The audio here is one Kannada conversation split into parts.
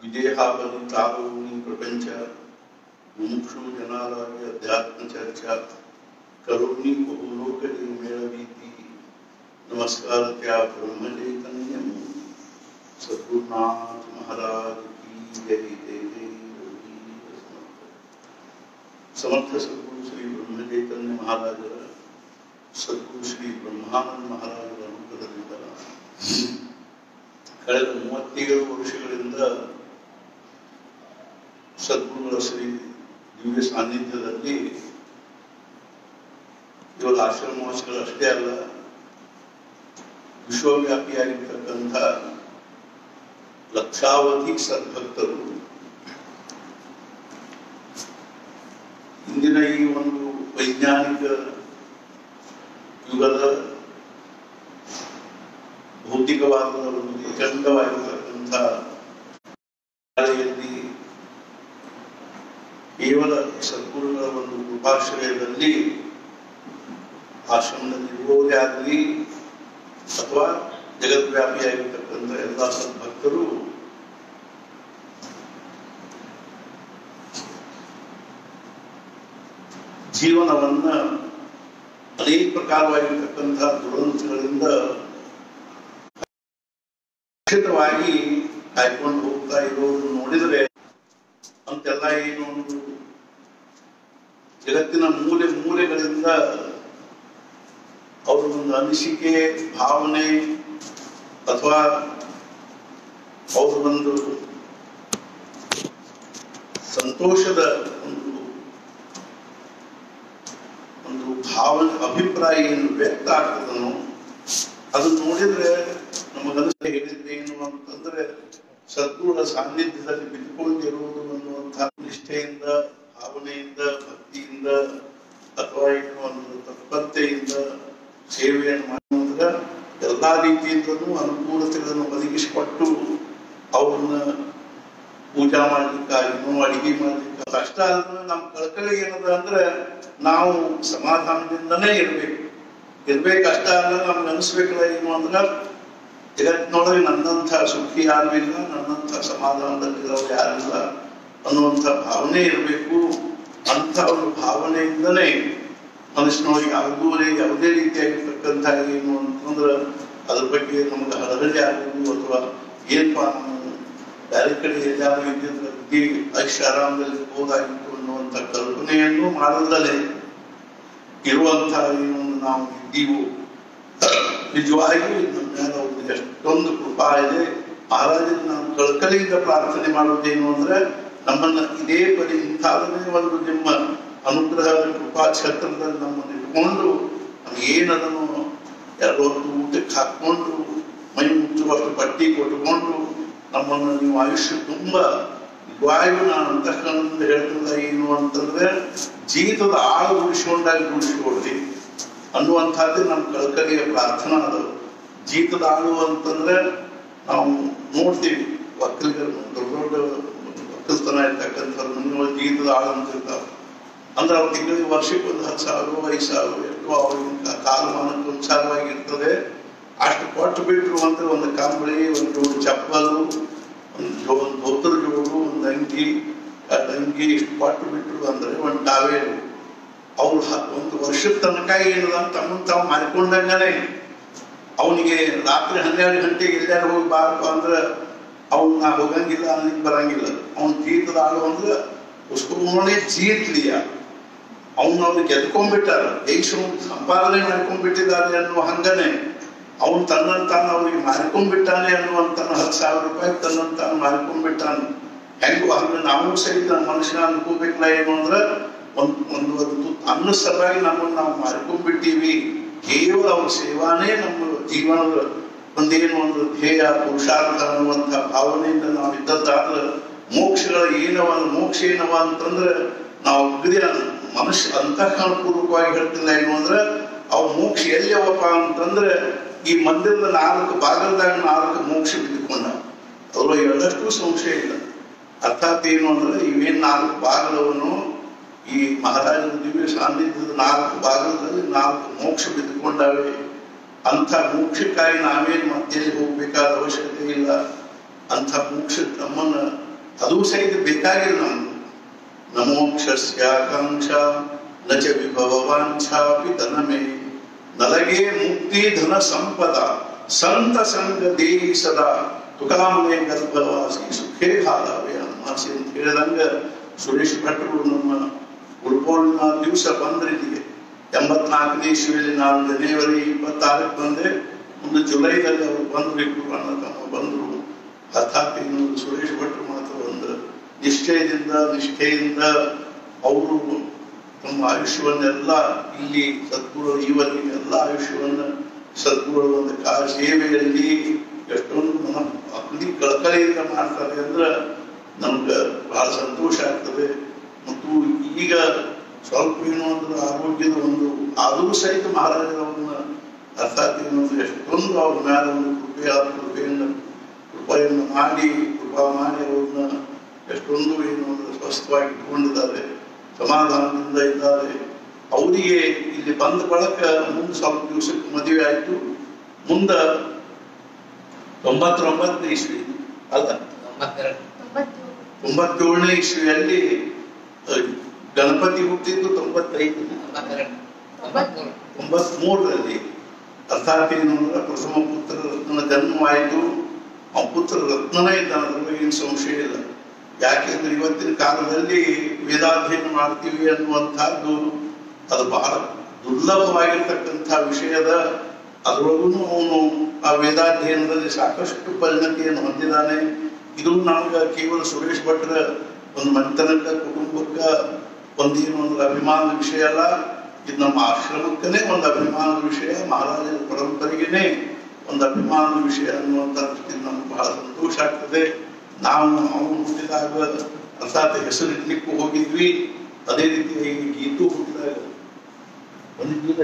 ವಿದೇಹಾಬಲಿ ತಾಲೂನಿ ಪ್ರಪಂಚ ಮುಮುಕ್ಷು ಜನಾಲಾಗಿ ಅಧ್ಯಾತ್ಮ ಚರ್ಚಾ ಕರುಣಿ ಬಹುಲೋಕದಿ ಮೇಳವೀತಿ ನಮಸ್ಕಾರ ತ್ಯಾ ಬ್ರಹ್ಮ ಚೈತನ್ಯಂ ಸದ್ಗುರುನಾಥ ಮಹಾರಾಜ ಕಿ ಜೈ ಜೈ ಜೈ ರಘುವೀರ ಸಮರ್ಥ ಸಮರ್ಥ ಸದ್ಗುರು ಶ್ರೀ ಬ್ರಹ್ಮ ಚೈತನ್ಯ ಮಹಾರಾಜರ ಸದ್ಗುರು ಶ್ರೀ ಬ್ರಹ್ಮಾನಂದ ಮಹಾರಾಜರ ಅನುಗ್ರಹದಿಂದ ಕಳೆದ ಮೂವತ್ತೇಳು ವರ್ಷಗಳಿಂದ ಸದ್ಗುರುಗಳ ಶ್ರೀ ದಿವ್ಯ ಸಾನ್ನಿಧ್ಯದಲ್ಲಿ ಇವಾಗ ಆಶ್ರಮವಾಸಿಗಳು ಅಷ್ಟೇ ಅಲ್ಲ ವಿಶ್ವವ್ಯಾಪಿಯಾಗಿರ್ತಕ್ಕಂಥ ಲಕ್ಷಾವಧಿ ಸದ್ಭಕ್ತರು ಇಂದಿನ ಈ ಒಂದು ವೈಜ್ಞಾನಿಕ ಯುಗದ ಭೌತಿಕವಾದ ಒಂದು ಏಕಾಂಗವಾಗಿರ್ತಕ್ಕಂಥ ಶಾಲೆಯಲ್ಲಿ ಕೇವಲ ಸದ್ಗುರುಗಳ ಒಂದು ಕೃಪಾಶ್ರಯದಲ್ಲಿ ಆಶ್ರಮದಲ್ಲಿ ಇರುವುದೇ ಆಗಲಿ ಅಥವಾ ಜಗದ್ವ್ಯಾಪಿಯಾಗಿರ್ತಕ್ಕಂಥ ಎಲ್ಲ ಸದ್ಭಕ್ತರು ಜೀವನವನ್ನ ಅನೇಕ ಪ್ರಕಾರವಾಗಿರ್ತಕ್ಕಂಥ ದುರಂತಗಳಿಂದ ಸುರಕ್ಷಿತವಾಗಿ ಕಾಯ್ಕೊಂಡು ಹೋಗ್ತಾ ಇರೋದು ನೋಡಿದರೆ ಅಂತೆಲ್ಲ ಏನು ಒಂದು ಜಗತ್ತಿನ ಮೂಲೆ ಮೂಲೆಗಳಿಂದ ಅವರ ಒಂದು ಅನಿಸಿಕೆ ಭಾವನೆ ಅಥವಾ ಅವರ ಒಂದು ಸಂತೋಷದ ಒಂದು ಒಂದು ಭಾವನೆ ಅಭಿಪ್ರಾಯ ಏನು ವ್ಯಕ್ತ ಆಗ್ತದನೋ ಅದನ್ನ ನೋಡಿದ್ರೆ ನಮಗನಿಸ ಹೇಳಿದ್ದೇನು ಅಂತಂದ್ರೆ ಸದ್ಗುಣ ಸಾನ್ನಿಧ್ಯದಲ್ಲಿ ಬಿದ್ದುಕೊಂಡಿರುವುದು ಅನ್ನುವಂತಹ ನಿಷ್ಠೆಯಿಂದ ಭಾವನೆಯಿಂದ ಭಕ್ತಿಯಿಂದ ಅಥವಾ ಏನು ಒಂದು ತತ್ಪರತೆಯಿಂದ ಸೇವೆಯನ್ನು ಮಾಡುವುದರ ಎಲ್ಲಾ ರೀತಿಯಿಂದಲೂ ಅನುಕೂಲತೆಗಳನ್ನು ಒದಗಿಸಿಕೊಟ್ಟು ಅವ್ರನ್ನ ಪೂಜಾ ಮಾಡ್ಲಿಕ್ಕಾಗಿನೂ ಅಡಿಗೆ ಮಾಡ್ಲಿಕ್ಕೆ ಕಷ್ಟ ಆದ್ರೆ ನಮ್ಮ ಕಳಕಳಿ ಏನದ ಅಂದ್ರೆ ನಾವು ಸಮಾಧಾನದಿಂದನೇ ಇರ್ಬೇಕು ಇರ್ಬೇಕು ಕಷ್ಟ ಅಂದ್ರೆ ನಮ್ಗೆ ಅನಿಸ್ಬೇಕಲ್ಲ ಏನು ಅಂದ್ರೆ ಜಗತ್ತಿನೊಳಗೆ ನನ್ನಂಥ ಸುಖಿ ಯಾರು ಇಲ್ಲ ನನ್ನಂಥ ಸಮಾಧಾನದಲ್ಲಿರೋರು ಯಾರಿಲ್ಲ ಅನ್ನುವಂಥ ಭಾವನೆ ಇರಬೇಕು ಅಂಥ ಒಂದು ಭಾವನೆಯಿಂದನೇ ಮನುಷ್ಯನೊಳಗೆ ಯಾವುದೂ ಯಾವುದೇ ರೀತಿಯಾಗಿರ್ತಕ್ಕಂಥ ಏನು ಅಂತಂದ್ರೆ ಅದ್ರ ಬಗ್ಗೆ ನಮ್ಗೆ ಹಳಹಳಿ ಆಗುವುದು ಅಥವಾ ಏನಪ್ಪ ನಾವು ಬೇರೆ ಕಡೆ ಎಲ್ಲಾದ್ರೂ ಇದ್ದಿದ್ರೆ ಬುದ್ಧಿ ಐಷ್ ಆರಾಮದಲ್ಲಿ ಹೋದಾಗಿತ್ತು ಅನ್ನುವಂಥ ಕಲ್ಪನೆಯನ್ನು ಮಾಡದಲ್ಲೇ ಇರುವಂತಹ ಏನು ನಾವು ಇದ್ದೀವು ನಿಜವಾಗಿಯೂ ನಮ್ಮ ಮೇಲೆ ಅವ್ರಿಗೆ ಎಷ್ಟೊಂದು ಕೃಪಾ ಇದೆ ಮಹಾರಾಜನ ನಾವು ಕಳಕಳಿಯಿಂದ ಪ್ರಾರ್ಥನೆ ಮಾಡುವುದೇನು ಅಂದ್ರೆ ನಮ್ಮನ್ನ ಇದೇ ಪರಿ ಇಂಥಾದನೇ ಒಂದು ನಿಮ್ಮ ಅನುಗ್ರಹದ ಕೃಪಾ ಕ್ಷೇತ್ರದಲ್ಲಿ ನಮ್ಮನ್ನು ಇಟ್ಕೊಂಡು ನಮ್ಗೆ ಏನದನ್ನು ಎರಡು ಹೊತ್ತು ಊಟಕ್ಕೆ ಹಾಕೊಂಡು ಮೈ ಮುಚ್ಚುವಷ್ಟು ಪಟ್ಟಿ ಕೊಟ್ಟುಕೊಂಡು ನಮ್ಮನ್ನು ನೀವು ಆಯುಷ್ಯ ತುಂಬ ವಾಯು ನಾನು ಅಂತಃಕರಣದಿಂದ ಹೇಳ್ತಿಲ್ಲ ಏನು ಅಂತಂದ್ರೆ ಜೀವಿತದ ಆಳು ಉಳಿಸ್ಕೊಂಡಾಗ ಉಳಿಸ್ಕೊಡ್ರಿ ಅನ್ನುವಂಥದ್ದೇ ನಮ್ಮ ಕಳಕಳಿಯ ಪ್ರಾರ್ಥನಾ ಅದು ಜೀತದ ಆಳು ಅಂತಂದ್ರೆ ನಾವು ನೋಡ್ತೀವಿ ಒಕ್ಕಲಿಗರು ದೊಡ್ಡ ದೊಡ್ಡ ಒಕ್ಕಲ್ತನ ಇರ್ತಕ್ಕಂಥವ್ರು ನಮ್ಮ ಜೀತದ ಆಳು ಅಂತ ಇರ್ತಾವೆ ಅಂದ್ರೆ ಅವ್ರ ತಿಂಗಳಿಗೆ ವರ್ಷಕ್ಕೆ ಒಂದು ಹತ್ತು ಸಾವಿರ ಐದು ಸಾವಿರ ಎಷ್ಟು ಅವ್ರಿಗೆ ಕಾಲಮಾನಕ್ಕೆ ಅನುಸಾರವಾಗಿರ್ತದೆ ಅಷ್ಟು ಕೊಟ್ಟು ಬಿಟ್ರು ಅಂದ್ರೆ ಒಂದು ಕಂಬಳಿ ಒಂದು ಜೋಡು ಚಪ್ಪಲು ಒಂದು ಜೋ ಒಂದು ಧೋತರ ಜೋಡು ಒಂದು ಅಂಗಿ ಆ ಅಂಗಿ ಇಷ್ಟು ಕೊಟ್ಟು ಬಿಟ್ರು ಅಂದ್ರೆ ಒಂದು ಟಾವೇಲು ಅವ್ರು ಹ- ಒಂದು ವರ್ಷದ ತನಕ ಏನಿಲ್ಲ ತಮ್ಮನ್ ತಾವು ಮಾಡಿಕೊಂಡಂಗನೆ ಅವನಿಗೆ ರಾತ್ರಿ ಹನ್ನೆರಡು ಗಂಟೆಗೆ ಎಲ್ಲಾರು ಹೋಗಿ ಬಾರಪ್ಪ ಅಂದ್ರೆ ಅವ್ನು ನಾ ಹೋಗಂಗಿಲ್ಲ ಅಲ್ಲಿಗೆ ಬರಂಗಿಲ್ಲ ಅವ್ನ ಜೀತದ ಆಳು ಅಂದ್ರೆ ಉಸ್ಕೋನೇ ಜೀತ್ಲಿಯ ಅವನು ಅವ್ರಿಗೆ ಗೆದ್ಕೊಂಡ್ಬಿಟ್ಟಾರ ದೇಶವನ್ನು ಸಂಪಾದನೆ ಮಾಡ್ಕೊಂಡ್ಬಿಟ್ಟಿದ್ದಾರೆ ಅನ್ನುವ ಹಂಗನೆ ಅವನು ತನ್ನನ್ನು ತಾನು ಅವ್ರಿಗೆ ಮಾರಿಕೊಂಡ್ಬಿಟ್ಟಾನೆ ಅನ್ನುವಂತ ಹತ್ತು ಸಾವಿರ ರೂಪಾಯಿ ತನ್ನನ್ನು ತಾನು ಮಾರಿಕೊಂಡ್ಬಿಟ್ಟಾನೆ ಹೆಂಗೋ ಹಂಗ ನಾವು ಸಹಿತ ನಮ್ಮ ಮನುಷ್ಯನ ಅನ್ಕೋಬೇಕಲ್ಲ ಏನು ಅಂದ್ರೆ ಒಂದು ಒಂದು ಒಂದು ಅನ್ನ ಸಲುವಾಗಿ ನಮ್ಮನ್ನು ನಾವು ಮಾರಿಕೊಂಡ್ಬಿಟ್ಟಿವಿ ಕೇವಲ ಅವ್ರ ಸೇವಾನೇ ನಮ್ಮ ಜೀವನದ ಒಂದೇನು ಒಂದು ಧ್ಯೇಯ ಪುರುಷಾರ್ಥ ಅನ್ನುವಂಥ ಭಾವನೆಯಿಂದ ನಾವು ಇದ್ದದ್ದಾದ್ರೆ ಮೋಕ್ಷಗಳ ಏನವ ಮೋಕ್ಷ ಏನವ ಅಂತಂದ್ರೆ ನಾವು ಅಗದಿ ಮನುಷ್ಯ ಅಂತಃಕರಣಪೂರ್ವಕವಾಗಿ ಹೇಳ್ತಿಲ್ಲ ಏನು ಅಂದ್ರೆ ಅವು ಮೋಕ್ಷ ಎಲ್ಲಿ ಅವಪ್ಪ ಅಂತಂದ್ರೆ ಈ ಮಂದಿರದ ನಾಲ್ಕು ಭಾಗದಾಗ ನಾಲ್ಕು ಮೋಕ್ಷ ಬಿದ್ದುಕೊಂಡ ಅದ್ರೊಳಗೆ ಎರಡಷ್ಟು ಸಂಶಯ ಇಲ್ಲ ಅರ್ಥಾತ್ ಏನು ಅಂದ್ರೆ ಇವೇನ್ ನಾಲ್ಕು ಭಾಗದವನು ಈ ಮಹಾರಾಜನ ದಿವ್ಯ ಸಾನ್ನಿಧ್ಯದ ನಾಲ್ಕು ಭಾಗದಲ್ಲಿ ನಾಲ್ಕು ಮೋಕ್ಷ ಬಿದ್ದುಕೊಂಡಾವೆ ಅಂಥ ಮೋಕ್ಷಕ್ಕಾಗಿ ನಾವೇನು ಮತ್ತೆ ಹೋಗ್ಬೇಕಾದ ಅವಶ್ಯಕತೆ ಇಲ್ಲ ಅಂಥ ಮೋಕ್ಷ ನಮ್ಮನ್ನ ಅದು ಸಹಿತ ಬೇಕಾಗಿಲ್ಲ ನಮ್ಗೆ ನಮೋಕ್ಷಸ್ಯಾಕಾಂಕ್ಷ ನ ಚ ವಿಭವಾಂಛಾಪಿ ಧನಮೇ ನಲಗೆ ಮುಕ್ತಿ ಧನ ಸಂಪದ ಸಂತ ಸಂಗ ದೇಹಿ ಸದಾ ತುಕಾಮನೆ ಗರ್ಭವಾಸಿ ಸುಖೇ ಹಾಲಾವೆ ಅನ್ಮಾಸಿ ಅಂತ ಹೇಳಿದಂಗ ಸುರೇಶ್ ಭಟ್ರು ನಮ್ಮ ಗುರುಪೌರ್ಣಿಮಾ ದಿವಸ ಬಂದ್ರೆ ಇಲ್ಲಿಗೆ ಎಂಬತ್ನಾಲ್ಕನೇ ಇಸ್ವಿಯಲ್ಲಿ ನಾನು ಜನವರಿ ಇಪ್ಪತ್ತಾರಕ್ಕೆ ಬಂದೆ ಒಂದು ಜುಲೈದಲ್ಲಿ ಅವರು ಬಂದ್ರು ಇಬ್ರು ಅಣ್ಣ ತಮ್ಮ ಬಂದ್ರು ಅರ್ಥಾತ್ ಇನ್ನು ಸುರೇಶ್ ಭಟ್ರು ಮಾತ್ರ ಒಂದು ನಿಷ್ಠೆಯಿಂದ ನಿಷ್ಠೆಯಿಂದ ಅವರು ತಮ್ಮ ಆಯುಷ್ಯವನ್ನೆಲ್ಲ ಇಲ್ಲಿ ಸದ್ಗುರು ಈವರೆಗೆ ಎಲ್ಲ ಆಯುಷ್ಯವನ್ನ ಸದ್ಗುರು ಒಂದು ಕಾ ಸೇವೆಯಲ್ಲಿ ಎಷ್ಟೊಂದು ಮನ ಅಗ್ನಿ ಕಳಕಳಿಯಿಂದ ಮಾಡ್ತಾರೆ ಅಂದ್ರೆ ನಮ್ಗೆ ಬಹಳ ಸಂತೋಷ ಆಗ್ತದೆ ಮತ್ತು ಈಗ ಸ್ವಲ್ಪ ಏನು ಅಂದ್ರೆ ಆರೋಗ್ಯದ ಒಂದು ಆದರೂ ಸಹಿತ ಮಹಾರಾಜರವನ್ನ ಅರ್ಥಾತ್ ಏನು ಅಂದ್ರೆ ಎಷ್ಟೊಂದು ಅವ್ರ ಮೇಲೆ ಒಂದು ಕೃಪೆ ಆದ ಕೃಪೆಯನ್ನು ಕೃಪೆಯನ್ನು ಮಾಡಿ ಕೃಪಾ ಮಾಡಿ ಅವ್ರನ್ನ ಎಷ್ಟೊಂದು ಏನು ಅಂದ್ರೆ ಸ್ವಸ್ಥವಾಗಿ ಇಟ್ಕೊಂಡಿದ್ದಾರೆ ಸಮಾಧಾನದಿಂದ ಇದ್ದಾರೆ ಅವರಿಗೆ ಇಲ್ಲಿ ಬಂದ ಬಳಕ ಮುಂದೆ ಸ್ವಲ್ಪ ದಿವಸಕ್ಕೆ ಮದುವೆ ಆಯ್ತು ಮುಂದ ತೊಂಬತ್ತೊಂಬತ್ತನೇ ಇಸ್ವಿ ಅಲ್ಲ ತೊಂಬತ್ತೆರಡು ತೊಂಬತ್ತೇಳು ತೊಂಬತ್ತೇಳನೇ ಇಸ್ವಿಯಲ್ಲಿ ಅಹ್, ಗಣಪತಿ ಹುಟ್ಟಿದ್ದು ತೊಂಬತ್ತೈದು ತೊಂಬತ್ತೆರಡು ತೊಂಬತ್ಮೂರು ತೊಂಬತ್ ಮೂರರಲ್ಲಿ ಅರ್ಥಾತ್ ಏನು ಅಂದ್ರೆ ಪ್ರಥಮ ಪುತ್ರ ರತ್ನ ಜನ್ಮವಾಯಿತು ಆ ಪುತ್ರ ರತ್ನನೇ ಇದ್ದಾನೆ ಅದ್ರಲ್ಲಿ ಏನು ಸಂಶಯ ಇಲ್ಲ ಯಾಕೆಂದ್ರೆ ಇವತ್ತಿನ ಕಾಲದಲ್ಲಿ ವೇದಾಧ್ಯಯನ ಮಾಡ್ತೀವಿ ಅನ್ನುವಂಥದ್ದು ಅದು ಬಹಳ ದುರ್ಲಭವಾಗಿರ್ತಕ್ಕಂಥ ವಿಷಯದ ಅದರೊಳಗೂ ಅವನು ಆ ವೇದಾಧ್ಯಯನದಲ್ಲಿ ಸಾಕಷ್ಟು ಪರಿಣತಿಯನ್ನು ಹೊಂದಿದ್ದಾನೆ ಇದು ನಮ್ಗೆ ಕೇವಲ ಸುರೇಶ್ ಭಟ್ರ ಒಂದು ಮನೆತನಕ್ಕ ಕುಟುಂಬಕ್ಕ ಒಂದೇನು ಒಂದು ಅಭಿಮಾನದ ವಿಷಯ ಅಲ್ಲ ಇದು ನಮ್ಮ ಆಶ್ರಮಕ್ಕನೇ ಒಂದು ಅಭಿಮಾನದ ವಿಷಯ ಮಹಾರಾಜರ ಪರಂಪರೆಗೇನೆ ಒಂದು ಅಭಿಮಾನದ ವಿಷಯ ಅನ್ನುವಂಥ ದೃಷ್ಟಿಯಿಂದ ನಮ್ಗೆ ಬಹಳ ಸಂತೋಷ ಆಗ್ತದೆ ನಾವು ಅವನು ಹುಟ್ಟಿದಾಗ ಅರ್ಥಾತ್ ಹೆಸರು ಇಡ್ಲಿಕ್ಕೂ ಹೋಗಿದ್ವಿ ಅದೇ ರೀತಿಯಾಗಿ ಗೀತು ಹುಟ್ಟಿದಾಗ ಬಂದಿದ್ದಿಲ್ಲ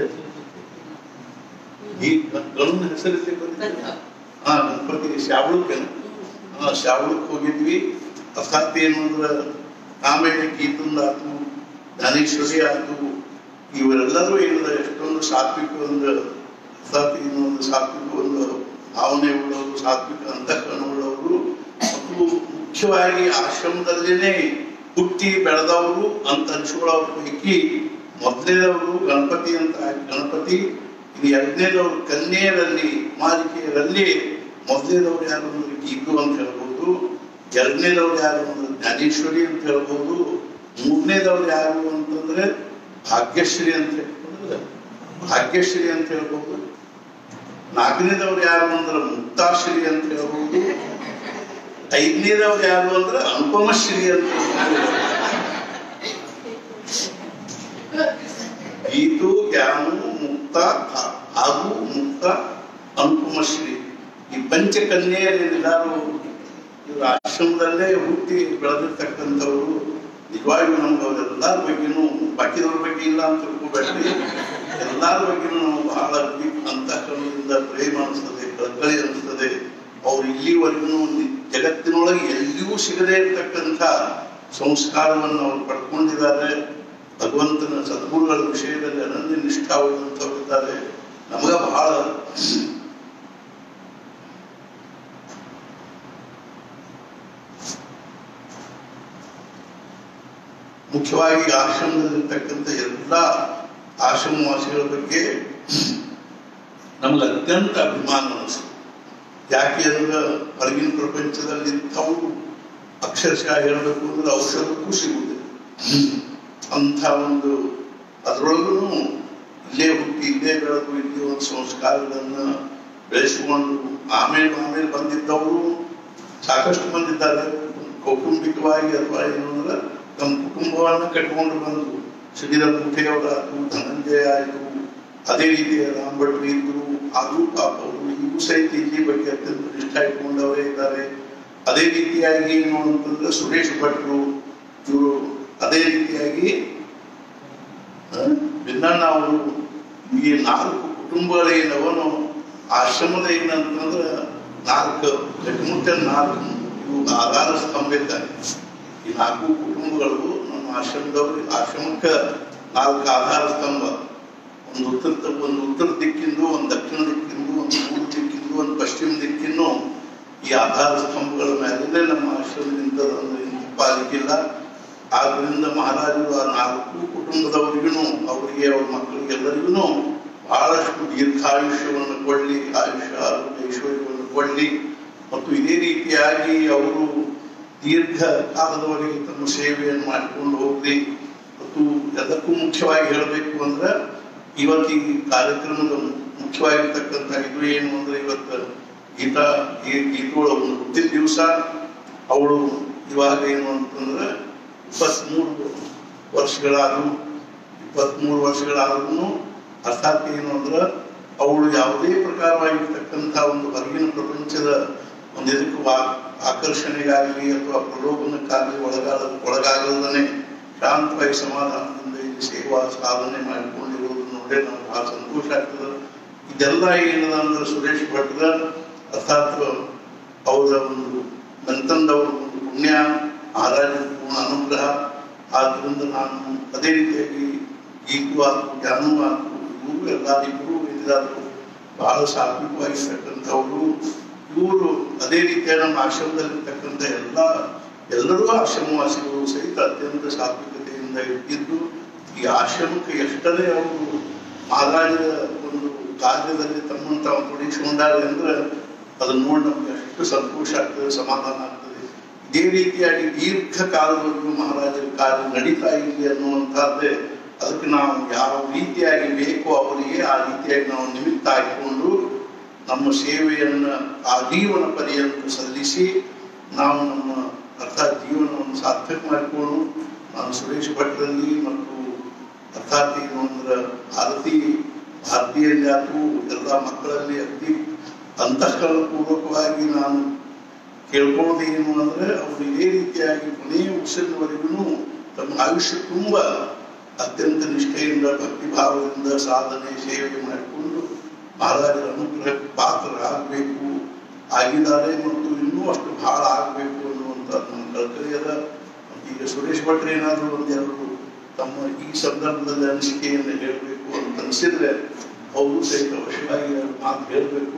ಈ ಗಣನ ಹೆಸರಲ್ಲಿ ಬಂದಿದ್ದ ಹಾ ಗಣಪತಿ ಶಾವಳಕ್ಕೆ ಹಾ ಶಾವಳಕ್ಕೆ ಹೋಗಿದ್ವಿ ಅರ್ಥಾತ್ ಏನು ಅಂದ್ರೆ ಆಮೇಲೆ ಗೀತಂದ ಆತು ಜ್ಞಾನೇಶ್ವರಿ ಆತು ಇವರೆಲ್ಲರೂ ಏನಿದೆ ಎಷ್ಟೊಂದು ಸಾತ್ವಿಕ ಒಂದು ಅರ್ಥಾತ್ ಏನು ಒಂದು ಸಾತ್ವಿಕ ಒಂದು ಭಾವನೆ ಉಳ್ಳವರು ಸಾತ್ವಿಕ ಅಂತಃಕರಣ ಉಳ್ಳವರು ಮತ್ತು ಮುಖ್ಯವಾಗಿ ಆಶ್ರಮದಲ್ಲೇನೆ ಹುಟ್ಟಿ ಬೆಳೆದವರು ಅಂತ ಅನ್ಸ್ಕೊಳ್ಳೋರ ಪೈಕಿ ಮೊದಲನೇದವರು ಗಣಪತಿ ಅಂತ ಗಣಪತಿ ಇನ್ನು ಎರಡನೇದವರು ಕನ್ಯೆಯರಲ್ಲಿ ಮಾಲಿಕೆಯರಲ್ಲಿ ಮೊದಲನೇದವ್ರು ಯಾರು ಅಂದ್ರೆ ಗೀತು ಅಂತ ಹೇಳ್ಬೋದು ಎರಡನೇದವ್ರು ಯಾರು ಅಂದ್ರೆ ಜ್ಞಾನೇಶ್ವರಿ ಅಂತ ಹೇಳ್ಬೋದು ಮೂರನೇದವ್ರು ಯಾರು ಅಂತಂದ್ರೆ ಭಾಗ್ಯಶ್ರೀ ಅಂತ ಹೇಳ್ಬೋದು ಭಾಗ್ಯಶ್ರೀ ಅಂತ ಹೇಳ್ಬೋದು ನಾಲ್ಕನೇದವ್ರು ಯಾರು ಅಂದ್ರೆ ಮುಕ್ತಾಶ್ರೀ ಅಂತ ಹೇಳ್ಬೋದು ಐದನೇದವ್ರು ಯಾರು ಅಂದ್ರೆ ಅನುಪಮಶ್ರೀ ಅಂತ ಹೇಳ್ಬೋದು. ಗೀತು ಜ್ಞಾನು ಮುಕ್ತ ಹಾಗೂ ಮುಕ್ತ ಅನುಪಮಶ್ರೀ ಈ ಪಂಚಕನ್ಯೆಯರಿದ್ದಾರು ಇವರು ಆಶ್ರಮದಲ್ಲೇ ಹುಟ್ಟಿ ಬೆಳೆದಿರ್ತಕ್ಕಂಥವ್ರು ನಿಜವಾಗಿಯೂ ನಮ್ಗೆ ಅವರೆಲ್ಲರ ಬಗ್ಗೆನೂ ಬಾಕಿದವ್ರ ಬಗ್ಗೆ ಇಲ್ಲ ಅಂತ ತಿಳ್ಕೊಬೇಡ್ರಿ ಎಲ್ಲಾರ ಬಗ್ಗೆನೂ ನಾವು ಬಹಳ deep ಅಂತಃಕರಣದಿಂದ ಪ್ರೇಮ ಅನಿಸ್ತದೆ ಕಳಕಳಿ ಅನಿಸ್ತದೆ ಅವ್ರು ಇಲ್ಲಿವರೆಗೂ ಜಗತ್ತಿನೊಳಗೆ ಎಲ್ಲಿಯೂ ಸಿಗದೇ ಇರತಕ್ಕಂಥ ಸಂಸ್ಕಾರವನ್ನು ಅವ್ರು ಪಡ್ಕೊಂಡಿದ್ದಾರೆ ಭಗವಂತನ ಸದ್ಗುರುಗಳ ವಿಷಯದಲ್ಲಿ ಅನನ್ಯ ನಿಷ್ಠಾವುಳ್ಳಂಥವರಿದ್ದಾರೆ ನಮಗ ಬಹಳ ಮುಖ್ಯವಾಗಿ ಆಶ್ರಮದಲ್ಲಿರ್ತಕ್ಕಂಥ ಎಲ್ಲ ಆಶ್ರಮವಾಸಿಗಳ ಬಗ್ಗೆ ನಮ್ಗೆ ಅತ್ಯಂತ ಅಭಿಮಾನ ಅನಿಸ್ತು ಯಾಕೆ ಅಂದ್ರೆ ಹೊರಗಿನ ಪ್ರಪಂಚದಲ್ಲಿ ಇಂಥವು ಅಕ್ಷರಶಃ ಹೇಳಬೇಕು ಅಂದ್ರೆ ಔಷಧಕ್ಕೂ ಸಿಗುವುದಿಲ್ಲ ಅಂಥ ಒಂದು ಅದರೊಳಗೂ ಇಲ್ಲೇ ಹುಟ್ಟಿ ಇಲ್ಲೇ ಬೆಳೆದು ಇಲ್ಲಿ ಒಂದು ಸಂಸ್ಕಾರಗಳನ್ನ ಬೆಳೆಸಿಕೊಂಡು ಆಮೇಲೆ ಆಮೇಲೆ ಬಂದಿದ್ದವರು ಸಾಕಷ್ಟು ಬಂದಿದ್ದಾರೆ ಕೌಟುಂಬಿಕವಾಗಿ ಅಥವಾ ಏನು ಅಂದ್ರೆ ತಮ್ಮ ಕುಟುಂಬವನ್ನ ಕಟ್ಕೊಂಡು ಬಂದು ಶ್ರೀಧರ ಮುಖೆಯವರಾತು ಧನಂಜಯ ಆಯಿತು ಅದೇ ರೀತಿ ರಾಮ್ ಭಟ್ರು ಇದ್ರು ಅದು ಪಾಪ ಅವರು ಇವು ಸಹಿತ ಇಲ್ಲಿ ಬಗ್ಗೆ ಅತ್ಯಂತ ನಿಷ್ಠ ಇಟ್ಕೊಂಡವರೇ ಇದ್ದಾರೆ ಅದೇ ರೀತಿಯಾಗಿ ಏನು ಅಂತಂದ್ರೆ ಸುರೇಶ್ ಭಟ್ರು ಇವರು ಅದೇ ರೀತಿಯಾಗಿ ಆ, ಬಿನ್ನಣ್ಣ ಅವರು ಈ ನಾಲ್ಕು ಕುಟುಂಬಗಳೇನವನು ಆಶ್ರಮದ ಏನಂತಂದ್ರೆ ನಾಲ್ಕು ಗಟ್ಟಿಮುಟ್ಟ ನಾಲ್ಕು ಇವು ಆಧಾರ ಸ್ತಂಭ ಇದ್ದಾನೆ ಈ ನಾಲ್ಕು ಕುಟುಂಬಗಳು ನಮ್ಮ ಆಶ್ರಮದವರು ಆಶ್ರಮಕ್ಕೆ ನಾಲ್ಕು ಆಧಾರ ಸ್ತಂಭ ಒಂದು ಉತ್ತರ ಒಂದು ಉತ್ತರ ದಿಕ್ಕಿಂದು ಒಂದು ದಕ್ಷಿಣ ದಿಕ್ಕಿಂದು ಒಂದು ಪೂರ್ವ ದಿಕ್ಕಿಂದು ಒಂದು ಪಶ್ಚಿಮ ದಿಕ್ಕಿನ್ನು ಈ ಆಧಾರ ಸ್ತಂಭಗಳ ಮೇಲೆ ನಮ್ಮ ಆಶ್ರಮ ನಿಂತದ ಅಂದ್ರೆ ಪಾಲಿಕಿಲ್ಲ ಆದ್ರಿಂದ ಮಹಾರಾಜರು ಆ ನಾಲ್ಕು ಕುಟುಂಬದವರಿಗೂ ಅವರಿಗೆ ಅವ್ರ ಮಕ್ಕಳಿಗೆ ಎಲ್ಲರಿಗೂ ಬಹಳಷ್ಟು ದೀರ್ಘಾಯುಷ್ಯವನ್ನು ಕೊಡ್ಲಿ ಆಯುಷ್ಯ ಆರೋಗ್ಯ ಐಶ್ವರ್ಯವನ್ನು ಕೊಡ್ಲಿ ಮತ್ತು ಇದೇ ರೀತಿಯಾಗಿ ಅವರು ದೀರ್ಘ ಕಾಲದವರೆಗೆ ತಮ್ಮ ಸೇವೆಯನ್ನು ಮಾಡಿಕೊಂಡು ಹೋಗ್ಲಿ ಮತ್ತು ಎಲ್ಲಕ್ಕೂ ಮುಖ್ಯವಾಗಿ ಹೇಳಬೇಕು ಅಂದ್ರೆ ಇವತ್ತು ಈ ಕಾರ್ಯಕ್ರಮದ ಮುಖ್ಯವಾಗಿರ್ತಕ್ಕಂಥ ಇದು ಏನು ಅಂದ್ರೆ ಇವತ್ತು ಗೀತಾ ಈ ಗೀತೋಳ ಒಂದು ಹುಟ್ಟಿದ ದಿವಸ ಅವಳು ಇವಾಗ ಏನು ಅಂತಂದ್ರೆ ಇಪ್ಪತ್ಮೂರು ವರ್ಷಗಳಾದವು ಇಪ್ಪತ್ಮೂರು ವರ್ಷಗಳಾದ್ರೂ ಅರ್ಥಾತ್ ಏನು ಅಂದ್ರೆ ಅವಳು ಯಾವುದೇ ಪ್ರಕಾರವಾಗಿರ್ತಕ್ಕಂಥ ಒಂದು ಹೊರಗಿನ ಪ್ರಪಂಚದ ಒಂದು ಇದಕ್ಕೆ ವಾ ಆಕರ್ಷಣೆಗಾಗಲಿ ಅಥವಾ ಪ್ರಲೋಭನಕ್ಕಾಗಲಿ ಒಳಗಾಗ ಒಳಗಾಗಲ್ದನೆ ಶಾಂತವಾಗಿ ಸಮಾಧಾನದಿಂದ ಇಲ್ಲಿ ಸೇವಾ ಸಾಧನೆ ಮಾಡಿಕೊಂಡಿರೋದು ನೋಡೇ ನಮ್ಗೆ ಬಹಳ ಸಂತೋಷ ಆಗ್ತದೆ ಇದೆಲ್ಲ ಏನದ ಅಂದ್ರೆ ಸುರೇಶ್ ಭಟ್ರ ಅರ್ಥಾತ್ ಅವರ ಒಂದು ನಂತಂದವರ ಒಂದು ಪುಣ್ಯ ಮಹಾರಾಜನ ಪೂರ್ಣ ಅನುಗ್ರಹ ಆದ್ರಿಂದ ನಾನು ಅದೇ ರೀತಿಯಾಗಿ ಗೀತು ಆತು ಜ್ಞಾನೂ ಆತು ಇವರು ಎಲ್ಲ ಇಬ್ಬರು ಇದಾದ್ರು ಬಹಳ ಸಾತ್ವಿಕವಾಗಿರ್ತಕ್ಕಂಥವ್ರು ಇವರು ಅದೇ ರೀತಿಯ ನಮ್ಮ ಆಶ್ರಮದಲ್ಲಿರ್ತಕ್ಕಂಥ ಎಲ್ಲ ಎಲ್ಲರೂ ಆಶ್ರಮವಾಸಿಗಳು ಸಹಿತ ಅತ್ಯಂತ ಸಾತ್ವಿಕತೆಯಿಂದ ಇಟ್ಟಿದ್ದು ಈ ಆಶ್ರಮಕ್ಕೆ ಎಷ್ಟರೇ ಅವರು ಮಹಾರಾಜರ ಒಂದು ಕಾರ್ಯದಲ್ಲಿ ತಮ್ಮನ್ನು ತಾವು ತೊಡಗಿಸಿಕೊಂಡಾರೆ ಅಂದ್ರೆ ಅದನ್ನ ನೋಡಿ ನಮ್ಗೆ ಎಷ್ಟು ಸಂತೋಷ ಆಗ್ತದೆ ಸಮಾಧಾನ ಆಗ್ತದೆ ಇದೇ ರೀತಿಯಾಗಿ ದೀರ್ಘಕಾಲದವರೆಗೂ ಮಹಾರಾಜರ ಕಾರ್ಯ ನಡೀತಾ ಇಲ್ಲಿ ಅನ್ನುವಂಥದ್ದೇ ಅದಕ್ಕೆ ನಾವು ಯಾವ ರೀತಿಯಾಗಿ ಬೇಕೋ ಅವರಿಗೆ ಆ ರೀತಿಯಾಗಿ ನಾವು ನಿಮಿತ್ತ ಹಾಕಿಕೊಂಡು ನಮ್ಮ ಸೇವೆಯನ್ನ ಆ ಜೀವನ ಪರ್ಯಂತ ಸಲ್ಲಿಸಿ ನಾವು ನಮ್ಮ ಅರ್ಥಾತ್ ಜೀವನವನ್ನು ಸಾರ್ಥಕ ಮಾಡಿಕೊಂಡು ನಾನು ಸುರೇಶ್ ಭಟ್ರಲ್ಲಿ ಮತ್ತು ಅರ್ಥಾತ್ ಏನು ಅಂದ್ರೆ ಭಾರತೀಯ ಭಾರತೀಯಲ್ಲಿ ಆತು ಎಲ್ಲ ಮಕ್ಕಳಲ್ಲಿ ಅತಿ ಅಂತಃಕರಣ ಪೂರ್ವಕವಾಗಿ ನಾನು ಕೇಳ್ಕೊಳ್ಳೋದು ಏನು ಅಂದ್ರೆ ಅವರು ಇದೇ ರೀತಿಯಾಗಿ ಕೊನೆಯ ಉಸಿರಿನವರೆಗೂ ತಮ್ಮ ಆಯುಷ್ಯ ತುಂಬ ಅತ್ಯಂತ ನಿಷ್ಠೆಯಿಂದ ಭಕ್ತಿ ಭಾವದಿಂದ ಸಾಧನೆ ಸೇವೆ ಮಾಡಿಕೊಂಡು ಮಹಾರಾಜರ ಅನುಗ್ರಹಕ್ಕೆ ಪಾತ್ರರಾಗಬೇಕು ಆಗಿದ್ದಾರೆ ಮತ್ತು ಇನ್ನೂ ಅಷ್ಟು ಬಹಳ ಆಗಬೇಕು ಅನ್ನುವಂಥ ನಮ್ಮ ಕಲ್ಕರಿಯದ ಈಗ ಸುರೇಶ್ ಭಟ್ರು ಏನಾದರೂ ಒಂದೆರಡು ತಮ್ಮ ಈ ಸಂದರ್ಭದಲ್ಲಿ ಅನಿಸಿಕೆಯನ್ನು ಹೇಳಬೇಕು ಅಂತ ಅನಿಸಿದ್ರೆ ಅವರು ಸಹಿತ ಅವಶ್ಯವಾಗಿ ಎರಡು ಮಾತು ಹೇಳಬೇಕು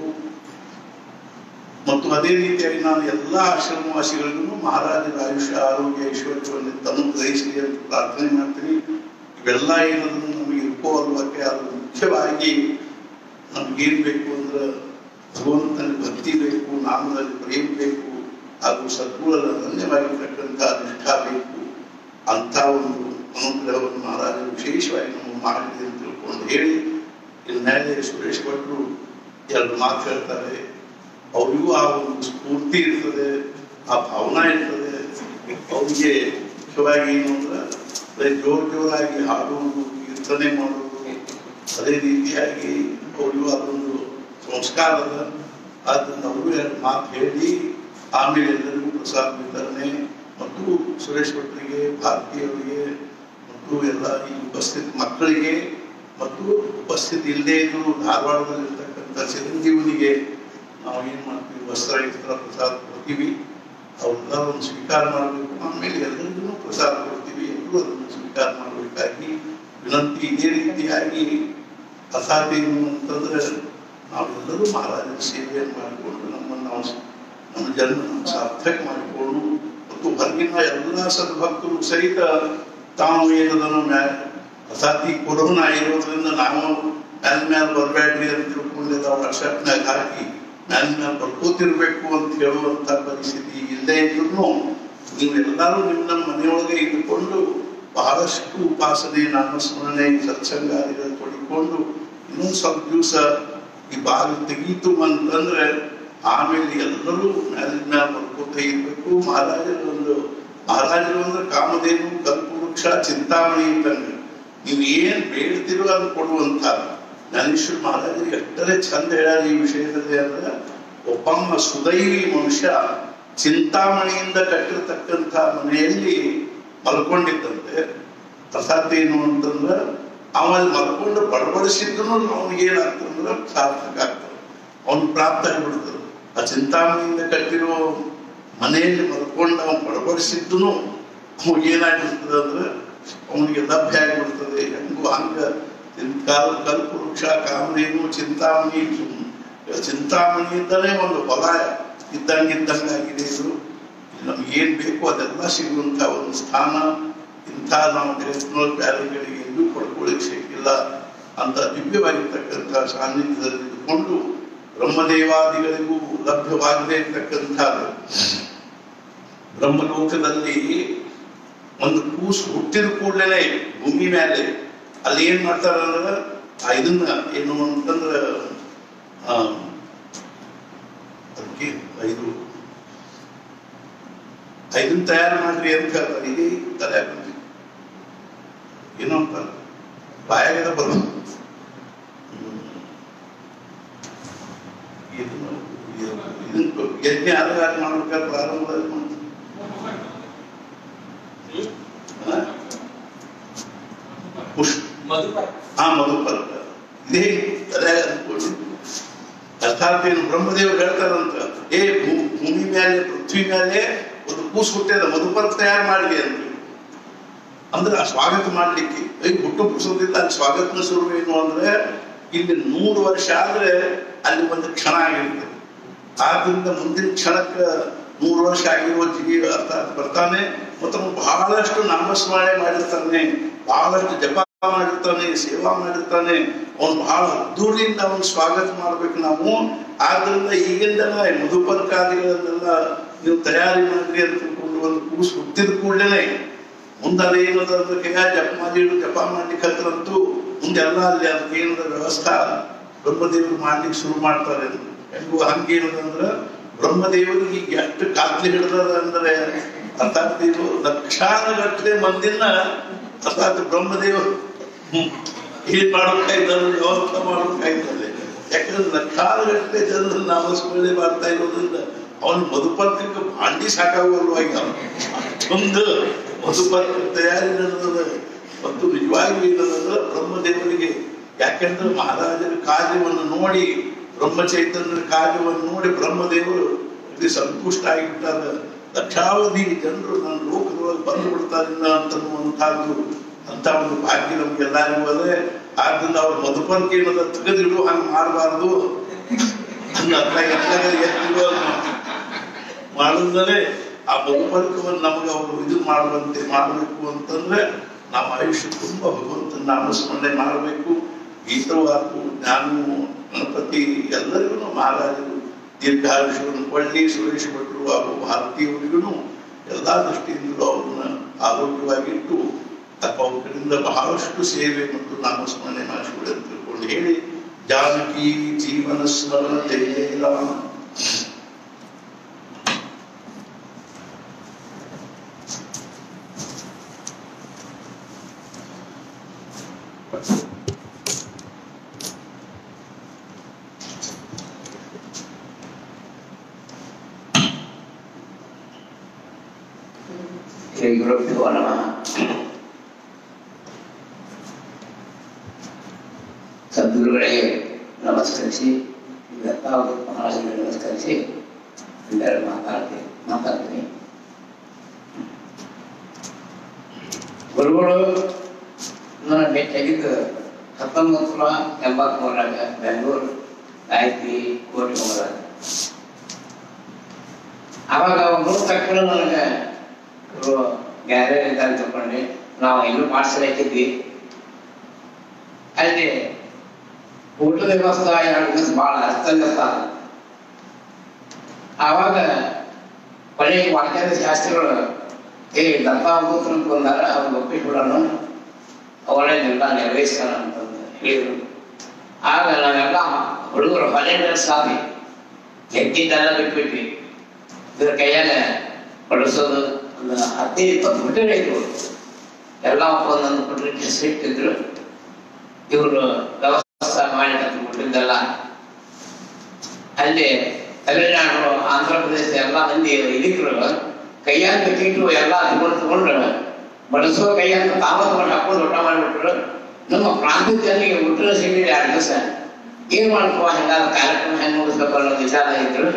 ಮತ್ತು ಅದೇ ರೀತಿಯಾಗಿ ನಾನು ಎಲ್ಲ ಆಶ್ರಮವಾಸಿಗಳಿಗೂ ಮಹಾರಾಜರ ಆಯುಷ್ಯ ಆರೋಗ್ಯ ಐಶ್ವರ್ಯವನ್ನು ತನು ಗ್ರಹಿಸಲಿ ಅಂತ ಪ್ರಾರ್ಥನೆ ಮಾಡ್ತೀನಿ ಇವೆಲ್ಲ ಏನದನ್ನು ನಮಗೆ ಇರ್ಕೋ ಅಲ್ವಕ್ಕೆ ಅದು ಮುಖ್ಯವಾಗಿ ನಮ್ಗೇನ್ ಬೇಕು ಅಂದ್ರೆ ಭಗವಂತನಲ್ಲಿ ಭಕ್ತಿ ಬೇಕು ನಾಮದಲ್ಲಿ ಪ್ರೇಮ ಬೇಕು ಹಾಗೂ ಸದ್ಗುಣದ ಅನನ್ಯವಾಗಿರ್ತಕ್ಕಂಥ ನಿಷ್ಠಾ ಬೇಕು ಅಂತ ಒಂದು ಅನುಗ್ರಹವನ್ನು ಮಹಾರಾಜರು ವಿಶೇಷವಾಗಿ ನಮ್ಮ ಮಾಡಲಿ ಅಂತ ತಿಳ್ಕೊಂಡು ಹೇಳಿ ಇಲ್ಲಿ ನ್ಯಾಯ ಸುರೇಶ್ ಭಟ್ರು ಎರಡು ಮಾತು ಹೇಳ್ತಾರೆ ಅವರಿಗೂ ಆ ಒಂದು ಸ್ಫೂರ್ತಿ ಇರ್ತದೆ ಆ ಭಾವನಾ ಇರ್ತದೆ ಅವ್ರಿಗೆ ಮುಖ್ಯವಾಗಿ ಏನು ಅಂದ್ರೆ ಬರೀ ಜೋರ್ ಜೋರಾಗಿ ಹಾಡುವುದು ಕೀರ್ತನೆ ಮಾಡುವುದು ಅದೇ ರೀತಿಯಾಗಿ ಅವರಿಗೂ ಅದೊಂದು ಸಂಸ್ಕಾರ ಅದ ಆದ್ದರಿಂದ ಅವರು ಎರಡು ಮಾತು ಹೇಳಿ ಆಮೇಲೆ ಎಲ್ಲರಿಗೂ ಪ್ರಸಾದ ವಿತರಣೆ ಮತ್ತು ಸುರೇಶ್ ಭಟ್ರಿಗೆ ಭಾರತೀಯವರಿಗೆ ಮತ್ತು ಎಲ್ಲ ಈ ಉಪಸ್ಥಿತ ಮಕ್ಕಳಿಗೆ ಮತ್ತು ಉಪಸ್ಥಿತಿ ಇಲ್ಲದೆ ಇದ್ರು ಧಾರವಾಡದಲ್ಲಿರ್ತಕ್ಕಂಥ ಚಿರಂಜೀವನಿಗೆ ನಾವು ಏನ್ ಮಾಡ್ತೀವಿ ವಸ್ತ್ರ ಗಿಸ್ತ್ರ ಪ್ರಸಾದ ಕೊಡ್ತೀವಿ ಅವ್ರೆಲ್ಲರನ್ನು ಸ್ವೀಕಾರ ಮಾಡಬೇಕು ಆಮೇಲೆ ಎಲ್ಲರಿಗೂ ಪ್ರಸಾದ ಕೊಡ್ತೀವಿ ಎಲ್ಲರೂ ಅದನ್ನು ಸ್ವೀಕಾರ ಮಾಡಬೇಕಾಗಿ ವಿನಂತಿ ಇದೇ ರೀತಿಯಾಗಿ ಅಸಾಧ್ಯ ಏನು ಅಂತಂದ್ರೆ ನಾವೆಲ್ಲರೂ ಮಹಾರಾಜರ ಸೇವೆಯನ್ನು ಮಾಡಿಕೊಂಡು ನಮ್ಮನ್ನು ನಾವು ನಮ್ಮ ಜನ್ಮ ನಾವು ಸಾರ್ಥಕ ಮಾಡಿಕೊಂಡು ಮತ್ತು ಹೊರಗಿನ ಎಲ್ಲ ಸದ್ಭಕ್ತರು ಸಹಿತ ತಾವು ಏನದನ್ನು ಮ್ಯಾ ಅಸಾಧ್ಯ ಕೊರೋನಾ ಇರೋದ್ರಿಂದ ನಾವು ಮ್ಯಾಲ ಮ್ಯಾಲ ಬರಬೇಡ್ರಿ ಅಂತ ತಿಳ್ಕೊಂಡಿದ್ದ ವಾಟ್ಸಪ್ನಾಗ ಹಾಕಿ ಮ್ಯಾಲ ಮ್ಯಾಲ ಬರ್ಕೋತಿರ್ಬೇಕು ಅಂತ ಹೇಳುವಂತ ಪರಿಸ್ಥಿತಿ ಇಲ್ಲದೆ ಇದ್ರು ನೀವೆಲ್ಲರೂ ನಿಮ್ಮ ನಮ್ಮ ಮನೆಯೊಳಗೆ ಇದ್ದುಕೊಂಡು ಬಹಳಷ್ಟು ಉಪಾಸನೆ ನಾಮಸ್ಮರಣೆ ಸತ್ಸಂಗಾದಿಗಳು ತೊಡಿಕೊಂಡು ಇನ್ನೊಂದು ಸ್ವಲ್ಪ ದಿವಸ ಈ ಬಾಗಿಲು ತೆಗೀತು ಅಂತಂದ್ರೆ ಆಮೇಲೆ ಎಲ್ಲರೂ ಮ್ಯಾಲಿನ ಮ್ಯಾಲ ಬರ್ಕೋತ ಇರ್ಬೇಕು ಮಹಾರಾಜರು ಒಂದು ಮಹಾರಾಜರು ಅಂದ್ರೆ ಕಾಮಧೇನು ಕಲ್ಪವೃಕ್ಷ ಚಿಂತಾಮಣಿ ಇದ್ದಂಗೆ ನೀವು ಏನ್ ಬೇಡ್ತಿರೋ ಅದು ಕೊಡುವಂತ ಜ್ಞಾನೇಶ್ವರ ಮಹಾರಾಜರಿಗೆ ಎಷ್ಟರೇ ಚಂದ ಹೇಳ್ಯಾರ ಈ ವಿಷಯದಲ್ಲಿ ಅಂದ್ರೆ ಒಬ್ಬಮ್ಮ ಸುದೈವಿ ಮನುಷ್ಯ ಚಿಂತಾಮಣಿಯಿಂದ ಕಟ್ಟಿರ್ತಕ್ಕಂಥ ಮನೆಯಲ್ಲಿ ಮಲ್ಕೊಂಡಿದ್ದಂತೆ ಅಸಾಧ್ಯ ಏನು ಅಂತಂದ್ರೆ ಅವಲ್ಲಿ ಮಲ್ಕೊಂಡು ಬಡಬಡಿಸಿದ್ರು ಅವನಿಗೆ ಏನಾಗ್ತಂದ್ರೆ ಸಾರ್ಥಕ ಆಗ್ತದೆ ಅವನು ಪ್ರಾಪ್ತ ಆಗಿಬಿಡ್ತದೆ ಆ ಚಿಂತಾಮಣಿಯಿಂದ ಕಟ್ಟಿರೋ ಮನೆಯಲ್ಲಿ ಮಲ್ಕೊಂಡು ಅವನು ಬಡಬಡಿಸಿದ್ದು ಅವ್ನಿಗೆ ಏನಾಗಿರ್ತದೆ ಅಂದ್ರೆ ಅವನಿಗೆ ಲಭ್ಯ ಆಗಿಬಿಡ್ತದೆ ಹೆಂಗು ಹಂಗ ಕಾಲ ಕಲ್ಪವೃಕ್ಷ ಕಾಮಧೇನು ಚಿಂತಾಮಣಿ ಚಿಂತಾಮಣಿಯಿಂದಲೇ ಒಂದು ಹೊಲ ಇದ್ದಂಗಿದ್ದಂಗೆ ಆಗಿದೆ ಇದು ನಮ್ಗೆ ಏನ್ ಬೇಕು ಅದೆಲ್ಲ ಸಿಗುವಂತ ಒಂದು ಸ್ಥಾನ ಇಂಥ ನಾವು ಡೆರೆಕ್ಟ್ನಲ್ ಬ್ಯಾರಿಗಳಿಗೆ ಎಲ್ಲೂ ಪಡ್ಕೊಳ್ಳಿಕ್ಕೆ ಸಿಕ್ಕಿಲ್ಲ ಅಂತ ದಿವ್ಯವಾಗಿರ್ತಕ್ಕಂಥ ಸಾನ್ನಿಧ್ಯದಲ್ಲಿ ಇದ್ದುಕೊಂಡು ಬ್ರಹ್ಮದೇವಾದಿಗಳಿಗೂ ಲಭ್ಯವಾಗದೇ ಇರ್ತಕ್ಕಂಥ ಬ್ರಹ್ಮಲೋಕದಲ್ಲಿ ಒಂದು ಕೂಸು ಹುಟ್ಟಿದ ಕೂಡಲೇ ಭೂಮಿ ಮೇಲೆ ಅಲ್ಲಿ ಏನ್ ಮಾಡ್ತಾರ ಅಂದ್ರೆ ಆ ಇದನ್ನ ಏನು ಅಂತಂದ್ರ ಆ, ಅದಕ್ಕೆ ಇದು ಇದನ್ನ ತಯಾರು ಮಾಡ್ರಿ ಅಂತ ಹೇಳ್ತಾರೆ ಇದೇ ತಲೆ ಏನು ಅಂತ ಬಾಯಾಗದ ಬರೋದು ಹ್ಮ್. ಇದನ್ನು ಇದನ್ನ ಯಜ್ಞ ಆಧಾರ ಮಾಡ್ಬೇಕಾದ್ರೆ ಪ್ರಾರಂಭದಲ್ಲಿ ಮಾಡ್ತಾರೆ. ಹ? ಪುಷ್ಪ ಮಧುಕರ ಆ ಮಧುಪರ್ಕ ಇದೇ ತಲೆ ಅಂದ್ಕೊಂಡಿದ್ದು ಅರ್ಥಾತ್ ಏನು ಬ್ರಹ್ಮದೇವರು ಹೇಳ್ತಾರಂತ ಏ ಭೂ- ಭೂಮಿ ಮೇಲೆ ಪೃಥ್ವಿ ಮೇಲೆ ಒಂದು ಕೂಸು ಹುಟ್ಟ್ಯದ ಮಧುಪರ್ಕ ತಯಾರು ಮಾಡಿ ಅಂತ ಅಂದ್ರೆ ಆ ಸ್ವಾಗತ ಮಾಡ್ಲಿಕ್ಕೆ ಐ ಹುಟ್ಟು ಪುರುಷದಿಲ್ಲ ಅಲ್ಲಿ ಸ್ವಾಗತನ ಸ್ವರೂಪ ಏನು ಅಂದ್ರೆ ಇಲ್ಲಿ ನೂರು ವರ್ಷ ಆದ್ರೆ ಅಲ್ಲಿ ಒಂದು ಕ್ಷಣ ಆಗಿರ್ತದೆ ಆದ್ರಿಂದ ಮುಂದಿನ ಕ್ಷಣಕ್ಕೆ ನೂರು ವರ್ಷ ಆಗಿರುವ ಜೀವಿ ಅರ್ಥಾತ್ ಬರ್ತಾನೆ ಮತ್ತು ಅವನು ಬಹಳಷ್ಟು ನಾಮಸ್ಮರಣೆ ಮಾಡಿರ್ತಾನೆ ಬಹಳಷ್ಟು ಜಪ ಮಾಡಿರ್ತಾನೆ ಸೇವಾ ಮಾಡಿರ್ತಾನೆ ಅವನು ಬಹಳ ಅದ್ದೂರಿಯಿಂದ ಅವನು ಸ್ವಾಗತ ಮಾಡ್ಬೇಕು ನಾವು ಆದ್ರಿಂದ ಈಗಿಂದನ ಮಧುಪರ್ಕಾದಿಗಳನ್ನೆಲ್ಲ ನೀವು ತಯಾರಿ ಮಾಡ್ರಿ ಅಂತ ತಿಳ್ಕೊಂಡು ಒಂದು ಕೂಸು ಹುಟ್ಟಿದ ಕೂಡಲೇ ಮುಂದೆ ಅದೇನದ ಅಂದ್ರೆ ಕೈಯ ಜಪ ಮಾಡಿ ಜಪ ಮಾಡ್ಲಿಕ್ಕೆ ಹತ್ರಂತೂ ಮುಂದೆಲ್ಲ ಅಲ್ಲಿ ಅದಕ್ಕೆ ಏನದ ವ್ಯವಸ್ಥಾ ಬ್ರಹ್ಮದೇವರು ಮಾಡ್ಲಿಕ್ಕೆ ಶುರು ಮಾಡ್ತಾರೆ ಹೆಂಗು ಹಂಗೇನದಂದ್ರ ಬ್ರಹ್ಮದೇವರಿಗೆ ಈಗ ಎಷ್ಟು ಕಾತ್ಲಿ ಹಿಡಿದದ ಅಂದ್ರೆ ಅರ್ಥಾತ್ ಇದು ಲಕ್ಷಾನುಗಟ್ಟಲೆ ಮಂದಿನ ಅರ್ಥಾತ್ ಬ್ರಹ್ಮದೇವರು ಹ್ಮ್, ಏನ್ ಮಾಡ್ಬೇಕಾಯ್ತಾರೆ ವ್ಯವಸ್ಥೆ ಮಾಡ್ಬೇಕಾಯ್ತದೆ ಯಾಕಂದ್ರೆ ಲಕ್ಷಾನುಗಟ್ಟಲೆ ಜನರು ನಾಮಸ್ಮರಣೆ ಮಾಡ್ತಾ ಇರೋದ್ರಿಂದ ಅವನು ಮಧುಪರ್ಕಕ್ಕೆ ಭಾಂಡಿ ಸಾಕಾಗುವಲ್ವಾಗ ಅಷ್ಟೊಂದು ಮಧುಪರ್ಕ ತಯಾರಿ ನಡೆದದ ಮತ್ತು ನಿಜವಾಗಿ ಏನಂದ್ರೆ ಬ್ರಹ್ಮದೇವರಿಗೆ ಯಾಕೆಂದ್ರೆ ಮಹಾರಾಜರ ಕಾರ್ಯವನ್ನು ನೋಡಿ ಬ್ರಹ್ಮ ಚೈತನ್ಯರ ಕಾರ್ಯವನ್ನು ನೋಡಿ ಬ್ರಹ್ಮದೇವರು ಇದು ಸಂತುಷ್ಟ ಆಗಿಬಿಟ್ಟಾರ ಲಕ್ಷಾವಧಿ ಜನರು ನನ್ನ ಲೋಕದೊಳಗೆ ಬಂದು ಬಿಡ್ತಾರಿಲ್ಲ ಅಂತನ್ನುವಂಥದ್ದು ಅಂತ ಒಂದು ಭಾಗ್ಯ ನಮ್ಗೆಲ್ಲರಿಗೂ ಅದೇ ಆದ್ರಿಂದ ಅವ್ರ ಮಧುಪರ್ಕ ಏನದ ತೆಗೆದಿಡು ಹಂಗೆ ಮಾಡಬಾರ್ದು ಹಂಗ ಎತ್ತಗಲ್ಲಿ ಎತ್ತಿಡುವ ಮಾಡಿದ್ರೆ ಆ ಮಧುಪರ್ಕವನ್ನು ನಮಗೆ ಅವರು ಇದು ಮಾಡುವಂತೆ ಮಾಡಬೇಕು ಅಂತಂದ್ರೆ ನಾವು ಆಯುಷ್ಯ ತುಂಬಾ ಭಗವಂತನ ನಾಮಸ್ಮರಣೆ ಮಾಡಬೇಕು ಗೀತವಾಕು ಜ್ಞಾನವು ಗಣಪತಿ ಎಲ್ಲರಿಗೂ ಮಹಾರಾಜರು ದೀರ್ಘಾಯುಷ್ಯವನ್ನು ಕೊಳ್ಳಿ ಸುರೇಶ್ ಭಟ್ರು ಹಾಗೂ ಭಾರತೀಯವರಿಗೂ ಎಲ್ಲಾ ದೃಷ್ಟಿಯಿಂದಲೂ ಅವ್ರನ್ನ ಆರೋಗ್ಯವಾಗಿಟ್ಟು ಅಥವಾ ಅವ್ರ ಕಡೆಯಿಂದ ಬಹಳಷ್ಟು ಸೇವೆ ಮತ್ತು ನಾಮಸ್ಮರಣೆ ಮಾಡಿಸ್ಕೊಳ್ಳಿ ಅಂತ ತಿಳ್ಕೊಂಡು ಹೇಳಿ ಜಾನಕಿ ಜೀವನ ಸ್ಮರಣ ಜಯ ರಾಮ ಶ್ರೀ ಗುರುಭ್ಯೋ ನಮಃ ಸದ್ಗುರುಗಳಿಗೆ ನಮಸ್ಕರಿಸಿ ದತ್ತಾವಧೂತ ಮಹಾರಾಜರಿಗೆ ನಮಸ್ಕರಿಸಿ ಎಲ್ಲರೂ ಮಾತಾಡ್ತೀನಿ ಮಾತಾಡ್ತೀನಿ ಗುರುಗಳು ನನ್ನ ಭೇಟಿಯಾಗಿದ್ದು ಹತ್ತೊಂಬತ್ತು ನೂರ ಎಂಬತ್ಮೂರರಾಗ ಬೆಂಗಳೂರು ಗಾಯತ್ರಿ ಕೋಟಿ ಹೋದಾಗ ಅವಾಗ ಅವ್ರು ತಕ್ಷಣ ನನಗೆ ಇವರು ಗ್ಯಾರೇಜ್ ಇದ್ದಾಗ ತಗೊಂಡು ನಾವು ಎಲ್ಲೂ ಪಾರ್ಸಲ್ ಹಾಕಿದ್ವಿ ಅಲ್ಲಿ ಊಟದ ವ್ಯವಸ್ಥೆ ಎರಡು ದಿವಸ ಭಾಳ ಅಸ್ತವ್ಯಸ್ತ ಆದ. ಆವಾಗ ಕೊನೆಗೆ ವಾಕ್ಯದ ಶಾಸ್ತ್ರಿಗಳು ಏ ದತ್ತಾವಧೂತರು ಅಂತ ಬಂದಾರ ಅವ್ರು ಒಪ್ಪಿಸ್ಬಿಡೋಣ ಒಳ್ಳೆಯದೆಲ್ಲ ನೆರವೇರಿಸೋಣ ಅಂತಂದು ಹೇಳಿದ್ರು ಆಗ ನಾವೆಲ್ಲ ಹುಡುಗರು ಹೊಲೆಂಡರ್ ಸಾಧಿ ಎದ್ದಿದ್ದೆಲ್ಲ ಬಿಟ್ಬಿಟ್ವಿ ಇದ್ರ ಕೈಯಾಗ ಬಡಿಸೋದು ಒಂದು ಹದಿನೈದು ಇಪ್ಪತ್ತು ಬಿಟ್ಟರೆ ಇದ್ರು ಎಲ್ಲ ಒಂದೊಂದು ಕೊಟ್ಟರೆ ಕೆಸಿಟ್ಟಿದ್ರು ಇವರು ವ್ಯವಸ್ಥೆ ಮಾಡಿ ಕೊಟ್ಟಿದ್ದೆಲ್ಲ ಅಲ್ಲಿ ತಮಿಳುನಾಡು ಆಂಧ್ರ ಪ್ರದೇಶ ಎಲ್ಲ ಮಂದಿ ಇದಕ್ರು ಕೈಯಾಗ ಬೇಕಿಟ್ರು ಎಲ್ಲ ತಗೊಂಡು ತಗೊಂಡು ಬಡಿಸೋ ಕೈಯಾಗ ತಾವ ತಗೊಂಡು ಹಾಕೊಂಡು ಊಟ ಮಾಡಿಬಿಟ್ರು ನಮ್ಮ ಪ್ರಾಂತ್ಯದ ಜನರಿಗೆ ಊಟ ಸಿಗಲಿಲ್ಲ ಎರಡು ದಿವಸ ಏನ್ ಮಾಡ್ಕೋ ಹೆಂಗಾದ ಕಾರ್ಯಕ್ರಮ ಹೆಂಗ್ ಮುಗಿಸ್ಬೇಕು ಅನ್ನೋ ವಿಚಾರ ಇದ್ರು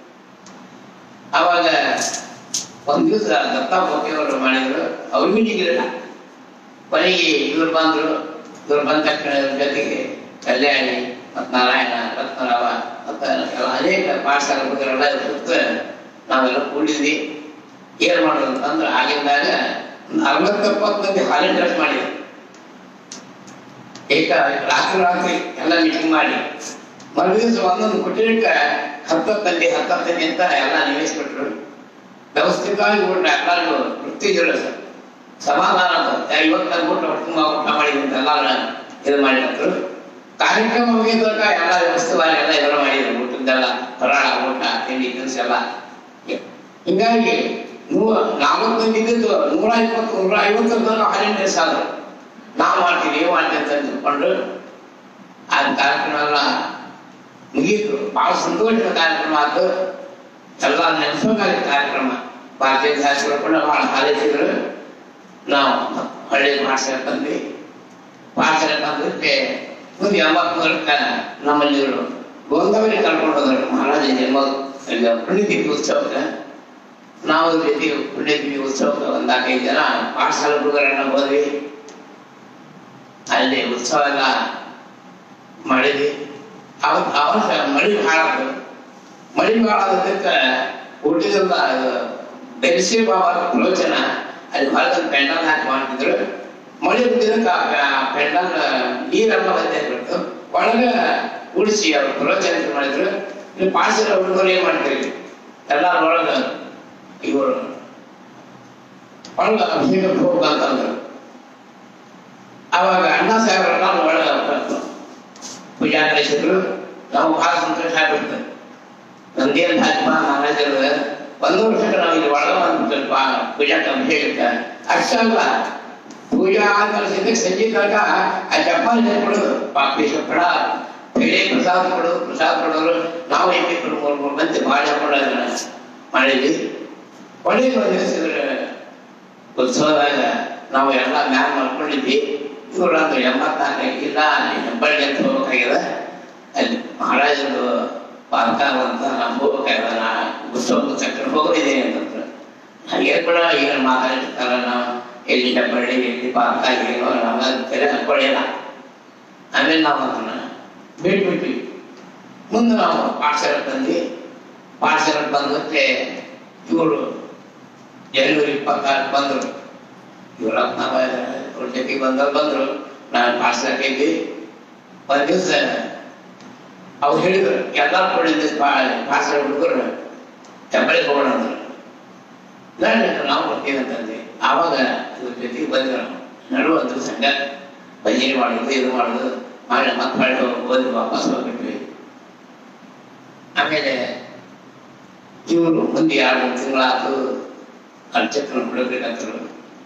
ಅವಾಗ ಒಂದ್ ದಿವಸ ದತ್ತಾ ಅವರು ಮಾಡಿದ್ರು ಅವ್ರಿಗೂ ನಿಗಿರಲ್ಲ ಕೊನೆಗೆ ಇವ್ರು ಬಂದ್ರು ಇವ್ರು ಬಂದ ತಕ್ಷಣ ಇವ್ರ ಜೊತೆಗೆ ಕಲ್ಯಾಣಿ ಮತ್ತು ನಾರಾಯಣ ರತ್ನರಾವ ಮತ್ತು ಎಲ್ಲ ಅನೇಕ ಪಾಠಶಾಲೆ ಹುಡುಗರೆಲ್ಲ ಸುತ್ತ ನಾವೆಲ್ಲ ಕೂಡಿದ್ವಿ ಏನು ಮಾಡೋದು ಅಂತಂದ್ರೆ ಆಗಿಂದಾಗ ಒಂದು ಅರವತ್ತು ಎಪ್ಪತ್ತು ಮಂದಿ ಹಾಲಿನ ಡ್ರೆಸ್ ಮಾಡಿದ್ವಿ ಏಕ ರಾತ್ರಿ ರಾತ್ರಿ ಎಲ್ಲ ಮೀಟಿಂಗ್ ಮಾಡಿ ಮರುದಿವಸ ಒಂದೊಂದು ಕುಟೀರಕ್ಕೆ ಹತ್ತತ್ತು ಮಂದಿ ಹತ್ತತ್ತು ಮಂದಿ ಅಂತ ಎಲ್ಲ ನಿವೇಶಿಸ್ಬಿಟ್ರು ವ್ಯವಸ್ಥಿತವಾಗಿ ಊಟ ಎಲ್ಲರಿಗೂ ವೃತ್ತಿಗಳು ಸಮಾಧಾನ ಇವತ್ತು ಊಟ ತುಂಬ ಊಟ ಮಾಡಿದ್ವಿ ಅಂತ ಎಲ್ಲರ ಇದು ಮಾಡಿದ್ರು ಕಾರ್ಯಕ್ರಮ ಮುಗಿದಾಗ ಎಲ್ಲ ವ್ಯವಸ್ಥಿತವಾಗಿ ಎಲ್ಲ ಇದೆಲ್ಲ ಮಾಡಿದ್ರು ಊಟದ್ದೆಲ್ಲ ಫರಾಳ ಊಟ ತಿಂಡಿ ತಿನಿಸು ಎಲ್ಲ ಹಿಂಗಾಗಿ ನೂರ ನಾಲ್ಕು ಮಂದಿ ಇದ್ದಿದ್ದು ನೂರ ಇಪ್ಪತ್ತು ನೂರ ಐವತ್ತರ ತನಕ ಹಾಲಿನ ಡ್ರೆಸ್ ಆದ್ರು ನಾವು ಮಾಡ್ತೀವಿ ನೀವು ಮಾಡ್ತೀವಿ ಅಂತ ತಿಳ್ಕೊಂಡು ಆ ಕಾರ್ಯಕ್ರಮ ಎಲ್ಲ ಮುಗೀತು ಬಹಳ ಸಂತೋಷದ ಕಾರ್ಯಕ್ರಮ ಆಯ್ತು ಎಲ್ಲ ನೆನಪುಗಾರಿ ಕಾರ್ಯಕ್ರಮ ಭಾರತೀಯ ಶಾಸ್ತ್ರ ಕೂಡ ಬಹಳ ಕಾಲೇಜಿದ್ರು ನಾವು ಹಳ್ಳಿ ಪಾಠಶಾಲೆ ಬಂದ್ವಿ ಪಾಠಶಾಲೆ ಬಂದಕ್ಕೆ ಮುಂದೆ ಎಂಬತ್ಮೂರಕ್ಕೆ ನಮ್ಮಲ್ಲಿ ಇವರು ಗೋಂದವರಿ ಕರ್ಕೊಂಡು ಹೋದ್ರು ಮಹಾರಾಜ ಜನ್ಮ ಪುಣ್ಯತಿಥಿ ಉತ್ಸವಕ್ಕೆ ನಾವು ಜೊತೆ ಪುಣ್ಯತಿಥಿ ಉತ್ಸವಕ್ಕೆ ಒಂದು ನಾಲ್ಕೈದು ಜನ ಪಾಠಶಾಲೆ ಹುಡುಗರನ್ನ ಹೋದ್ವಿ ಅಲ್ಲಿ ಉತ್ಸವ ಎಲ್ಲ ಮಾಡಿದ್ವಿ ಅವತ್ತು ಅವಶ್ಯ ಮಳಿ ಹಾಳಾದ್ರು ಮಳಿ ಹಾಳಾದಕ್ಕೆ ಊಟದಿಂದ ಬೆರೆಸಿ ಬಾಬಾ ಪ್ರವಚನ ಅಲ್ಲಿ ಹೊರಗೆ ಪೆಂಡಲ್ ಹಾಕಿ ಮಾಡ್ತಿದ್ರು ಮಳೆ ಬಿದ್ದಿದ್ದಕ್ಕೆ ಆ ಪೆಂಡಲ್ ನೀರೆಲ್ಲ ಬಂದಿರ್ಬೇಕು ಒಳಗೆ ಉಳಿಸಿ ಅವ್ರು ಪ್ರವಚನ ಶುರು ಮಾಡಿದ್ರು ಇಲ್ಲಿ ಪಾಠಶಾಲೆ ಹುಡುಗರು ಏನ್ ಮಾಡ್ತೀರಿ ಎಲ್ಲಾರು ಒಳಗೆ ಇವರು ಒಳಗೆ ಅಭಿಷೇಕಕ್ಕೆ ಹೋಗ್ಬೇಕಂತಂದ್ರು ಅವಾಗ ಅಣ್ಣ ಸಾಹೇಬ್ರೆಲ್ಲ ಒಳಗೆ ಬಂದ್ರು. ಪೂಜಾ ನಡೆಸಿದ್ರು ನಾವು ಬಹಳ ಸಂತೋಷ ಆಗ್ಬಿಡ್ತು ನಂದೇನ್ ಭಾಗ್ಯ ಮಹಾರಾಜರು ಒಂದು ವರ್ಷಕ್ಕೆ ನಾವು ಇಲ್ಲಿ ಒಳಗೆ ಒಂದು ಸ್ವಲ್ಪ ಪೂಜಾಕ್ಕೆ ಅಭಿಷೇಕಕ್ಕೆ ಅಷ್ಟೇ ಅಲ್ಲ ಪೂಜಾ ಆದ್ಮೇಲೆ ಸಿದ್ದಕ್ಕೆ ಸಂಜೆ ತನಕ ಆ ಜಪಾನ್ ಕೊಡೋದು ಪಾಪೇಶ ಪಡ ಬೇರೆ ಪ್ರಸಾದ ಕೊಡೋದು ಪ್ರಸಾದ ಕೊಡೋರು ನಾವು ಇಬ್ಬರು ಮೂರು ಮೂರು ಮಂದಿ ಭಾಳ ಕೊಡೋದನ್ನ ಮಾಡಿದ್ವಿ ಕೊನೆಗೆ ಒಂದು ದಿವಸ ಉತ್ಸವದಾಗ ನಾವು ಎಲ್ಲ ಮ್ಯಾನ್ ಮಾಡ್ಕೊಂಡಿದ್ವಿ ಇವರು ಅಂದ್ರೆ ಎಂಬತ್ನಾಲ್ಕು ಇಲ್ಲ ಅಲ್ಲಿ ಹೆಬ್ಬಳ್ಳಿ ಅಂತ ಹೋಗ್ಬೇಕಾಗ್ಯದ ಅಲ್ಲಿ ಮಹಾರಾಜರು ಪಾರ್ಕಾಗ ಅಂತ ನಾವು ಹೋಗ್ಬೇಕಾಗ್ಯದ ನಾ ಉತ್ಸವ ಚಕ್ರ ಹೋಗಿದ್ದೀನಿ ಅಂತಂದ್ರು ಹಾಗೆ ಕೂಡ ಈಗ ಮಾತಾಡಿರ್ತಾರ ನಾವು ಎಲ್ಲಿ ಹೆಬ್ಬಳ್ಳಿ ಎಲ್ಲಿ ಪಾರ್ಕಾಗ ಏನೋ ನಮ್ಮ ತಲೆ ಹಾಕೊಳ್ಳಿಲ್ಲ ಆಮೇಲೆ ನಾವು ಅದನ್ನ ಬಿಟ್ಬಿಟ್ವಿ ಮುಂದೆ ನಾವು ಪಾಠಶಾಲೆ ಬಂದ್ವಿ ಪಾಠಶಾಲೆ ಬಂದಕ್ಕೆ ಇವರು ಜನವರಿ ಇಪ್ಪತ್ತಾರು ಬಂದರು ಇವರಪ್ಪ ನಾವ ಅವ್ರ ಜೊತೆಗೆ ಬಂದವ್ರು ಬಂದ್ರು ನಾನು ಪಾಠಶಾಲೆ ಇದ್ವಿ ಒಂದ್ ದಿವಸ ಅವ್ರು ಹೇಳಿದ್ರು ಎಲ್ಲಾರು ಕೊಡಿದ್ದ ಪಾಠಶಾಲೆ ಹುಡುಗರು ಹೆಬ್ಬಳಿಗೆ ಹೋಗೋಣ ಅಂದ್ರು ನಾನು ನಾವು ಬರ್ತೀವಿ ಅಂತಂದೆ ಆವಾಗ ಇವ್ರ ಜೊತೆಗೆ ಬಂದ್ರು ನಡು ಒಂದು ಸಂಘ ಭಜನೆ ಮಾಡೋದು ಇದು ಮಾಡೋದು ಮಾಡಿ ಮತ್ತೆ ಮಾಡಿ ಓದಿ ವಾಪಸ್ ಹೋಗ್ಬಿಟ್ವಿ ಆಮೇಲೆ ಇವರು ಮುಂದೆ ಎರಡು ಮೂರು ತಿಂಗಳಾತು ಅರ್ಚಕರು ಬಿಡಬೇಕಾದ್ರು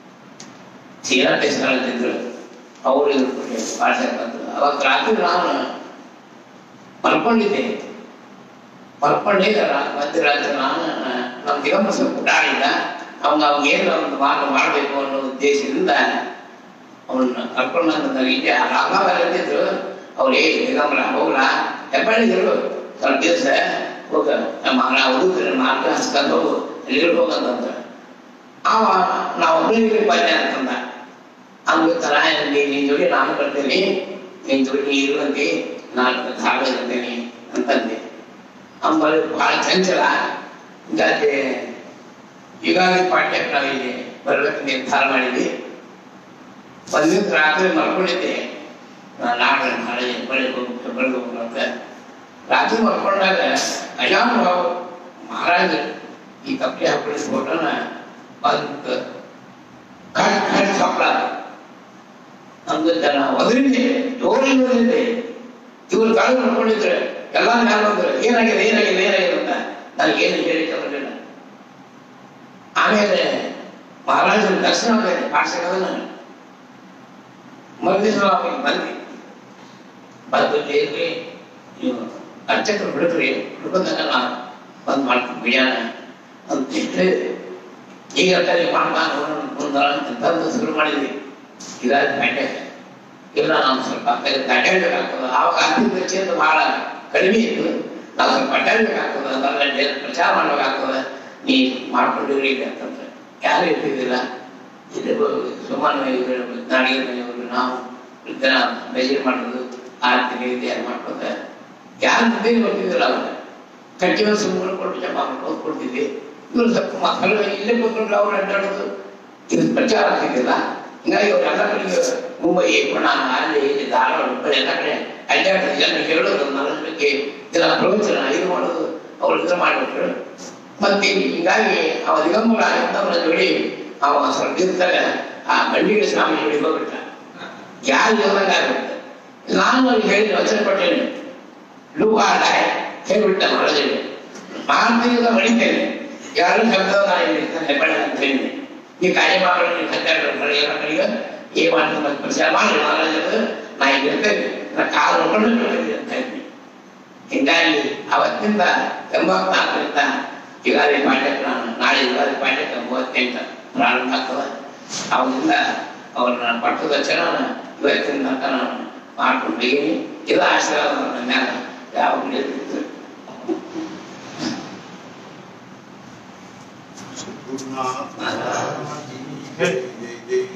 ತೀರಾ ಅಂತಿದ್ರು ಅವರು ಇದ್ರು ಪಾಠಶಾಲೆ ಬಂದ್ರು ಅವಾಗ ರಾತ್ರಿ ನಾನು ಮಲ್ಕೊಂಡಿದ್ದೆ ಮಲ್ಕೊಂಡಿದ್ದೆ ರಾ- ಮಧ್ಯರಾತ್ರಿ ನಾನು ನಮ್ಮ ದಿಗಂಬರ ಸ್ವಲ್ಪ ಊಟಾಡಿಲ್ಲ ಅವ್ನ ಅವ್ನ ಏನು ಒಂದು ಮಾರ್ಗ ಮಾಡಬೇಕು ಅನ್ನೋ ಉದ್ದೇಶದಿಂದ ಅವನ್ನ ಕರ್ಕೊಂಡು ಬಂದ ಇಲ್ಲಿ ರಾಮವಾಗಿದ್ರು ಅವ್ರು ಏ ದಿಗಂಬರ ಹೋಗ್ಲಾ ಹೆಬ್ಬಳ್ಳಿದ್ರು ಸ್ವಲ್ಪ ದಿವಸ ಹೋಗ ನಮ್ಮ ಹುಡುಗರ ಮಾರ್ಗ ಹಚ್ಕೊಂಡು ಹೋಗು ಎಲ್ಲಿ ಹೋಗಂತಂದ್ರ ಅವ ನಾವು ಒಬ್ಬರಿಗೆ ಬಂದೆ ಅಂತಂದ ಅವ್ನಿಗೆ ತರ ನಿನ್ ಜೋಡಿ ನಾನು ಬರ್ತೀನಿ ನಿನ್ ಜೋಡಿ ನೀ ಇರುವಂತೆ ನಾನು ಧಾರ ಇರ್ತೇನೆ ಅಂತಂದೆ ಅಂಬಲ್ಲಿ ಬಹಳ ಚಂಚಲ ಹಿಂಗಾಗಿ ಯುಗಾದಿ ಪಾಠ್ಯಕ್ಕೆ ನಾವಿಲ್ಲಿ ಬರ್ಬೇಕು ನಿರ್ಧಾರ ಮಾಡಿದ್ವಿ ಒಂದ್ ದಿವಸ ರಾತ್ರಿ ಮಲ್ಕೊಂಡಿದ್ದೆ ನಾನು ನಾಳೆ ನಾಳೆ ಬೆಳಿಗ್ಗೆ ಹೋಗ್ಬೇಕು ಬೆಳಗ್ಗೆ ಹೋಗ್ಬೇಕು ಅಂತ ರಾತ್ರಿ ಮಲ್ಕೊಂಡಾಗ ಅಯಾಮ್ ಮಹಾರಾಜ ಈ ಕಪ್ಪೆ ಹಾಕೊಳ್ಳಿ ಫೋಟೋನ ಬಂದು ಕಟ್ ಕಟ್ ಸಪ್ಲ ನಮ್ದು ಜನ ಒದರಿದೆ ಜೋರಿ ಒದರಿದೆ ಇವ್ರು ಗಾಳಿ ಮಾಡ್ಕೊಂಡಿದ್ರೆ ಎಲ್ಲ ಮ್ಯಾಲ ಬಂದ್ರೆ ಏನಾಗಿದೆ ಏನಾಗಿದೆ ಏನಾಗಿದೆ ಅಂತ ನನಗೆ ಏನು ಹೇಳಿ ಬರಲಿಲ್ಲ ಆಮೇಲೆ ಮಹಾರಾಜನ ದರ್ಶನ ಆಗೈತೆ ಪಾಠಶಾಲೆನ ಮರುದಿವಸ ಅವಾಗ ಬಂದ್ವಿ ಬಂದು ದೇವ್ರಿ ನೀವು ಅರ್ಚಕರು ಬಿಡ್ರಿ ಬಿಡ್ಕೊಂಡಾಗ ನಾ ಬಂದ್ ಮಾಡ್ತೀನಿ ಬಿರಿಯಾನ ಅಂತ ಹೇಳಿ ಈಗ ಕಲಿ ಮಾಡ್ಬಾರ್ದು ಅಂತಂದು ಶುರು ಮಾಡಿದ್ವಿ ಇದಾದ ಪ್ಯಾಟೆ ಇಲ್ಲ ನಾವು ಸ್ವಲ್ಪ ಅಡ್ಡಾಡ್ಬೇಕಾಗ್ತದೆ ಆವಾಗ ಆರ್ಥಿಕ ಚೇತ ಬಹಳ ಕಡಿಮೆ ಇತ್ತು ನಾವು ಸ್ವಲ್ಪ ಅಡ್ಡಾಡ್ಬೇಕಾಗ್ತದೆ ಅದರಲ್ಲಿ ಪ್ರಚಾರ ಮಾಡ್ಬೇಕಾಗ್ತದೆ ನೀ ಮಾಡ್ಕೊಂಡಿರಿ ಅಂತಂದ್ರೆ ಯಾರು ಇರ್ತಿದ್ದಿಲ್ಲ ಇಲ್ಲಿ ಸುಮಾರು ನಾಡಿಗೆ ಮನೆಯವರು ನಾವು ಜನ ಮೆಜರ್ ಮಾಡೋದು ಆರತಿ ನೈವೇದ್ಯ ಮಾಡ್ಕೊಂಡ ಯಾರು ಮುಂದೆ ಬರ್ತಿದ್ದಿಲ್ಲ ಅವಾಗ ಕಟ್ಟಿನ ಸುಮ್ಮನೆ ಕೊಟ್ಟು ಜಪ ಮಾಡ್ಕೊಂಡು ಕೊಡ್ತಿದ್ವಿ ಇವರು ಸ್ವಲ್ಪ ಮಕ್ಕಳು ಇಲ್ಲೇ ಕೂತ್ಕೊಂಡು ಅವ್ರು ಅಡ್ಡಾಡೋದು ಇದು ಪ್ರಚಾರ ಆಗ್ತಿದ್ದಿಲ್ಲ ಹಿಂಗಾಗಿ ಅವ್ರು ಎಲ್ಲ ಕಡೆಗೆ ಮುಂಬೈ ಪುಣ ಅಲ್ಲಿ ಇಲ್ಲಿ ಧಾರವಾಡ ಹುಬ್ಬಳ್ಳಿ ಎಲ್ಲ ಕಡೆ ಅಡ್ಡಾಡೋದು ಜನ ಹೇಳೋದು ನನ್ನ ಬಗ್ಗೆ ಇದೆಲ್ಲ ಪ್ರವಚನ ಇದು ಮಾಡೋದು ಅವ್ರು ಇದು ಮಾಡಿಬಿಟ್ರು ಮತ್ತೆ ಹಿಂಗಾಗಿ ಅವ ದಿಗಂಬರ ಆಗಿದ್ದವರ ಜೋಡಿ ಅವ ಸ್ವಲ್ಪ ಇದ್ದಾಗ ಆ ಬಂಡಿಗೆ ಸ್ವಾಮಿ ಜೋಡಿ ಹೋಗ್ಬಿಟ್ಟ ಯಾರು ಇಲ್ಲದಂಗ ಆಗ್ಬಿಟ್ಟ ನಾನು ಅವ್ರಿಗೆ ಹೇಳಿ ವಚನ ಕೊಟ್ಟೇನೆ ಲೂಕಾಡ ಹೇಳ್ಬಿಟ್ಟ ಹೊರದೇಳಿ ಮಾಡ್ತೀಗ ಹೊಡಿತೇನೆ ಯಾರು ಶಬ್ದ ಹೆಬ್ಬಳ್ಳಿ ಅಂತ ಹೇಳಿ ಈ ಕಾರ್ಯ ಮಾಡೋಣ ನೀವು ಹನ್ನೆರಡು ಎಲ್ಲ ಕಡೆಗೆ ಏನ್ ಮಾಡ್ತೀನಿ ಮತ್ತೆ ಪ್ರಚಾರ ಮಾಡಿ ಮಹಾರಾಜರು ನಾ ಈಗ ಇರ್ತೇನೆ ನಾ ಕಾಲು ನೋಡ್ಕೊಂಡು ಇರ್ತೇನೆ ಅಂತ ಹೇಳಿ ಹಿಂಗಾಗಿ ಅವತ್ತಿಂದ ಎಂಬತ್ನಾಲ್ಕರಿಂದ ಯುಗಾದಿ ಪಾಠಕ್ಕೆ ನಾನು ನಾಳೆ ಯುಗಾದಿ ಪಾಠಕ್ಕೆ ಮೂವತ್ತೆಂಟು ಪ್ರಾರಂಭ ಆಗ್ತದೆ ಅವರಿಂದ ಅವ್ರನ್ನ ಪಟ್ಟದ ಚರಣ ಇವತ್ತಿನ ತನಕ ನಾನು ಮಾಡ್ಕೊಂಡಿದ್ದೀನಿ ಇದು ಆಶೀರ್ವಾದ ನನ್ನ ಮ್ಯಾಲ ಯಾವಾಗಲೂ ಇರ್ತಿತ್ತು ಸದ್ಗುರುನಾಥ ಜೈ ಜೈ ಜೈ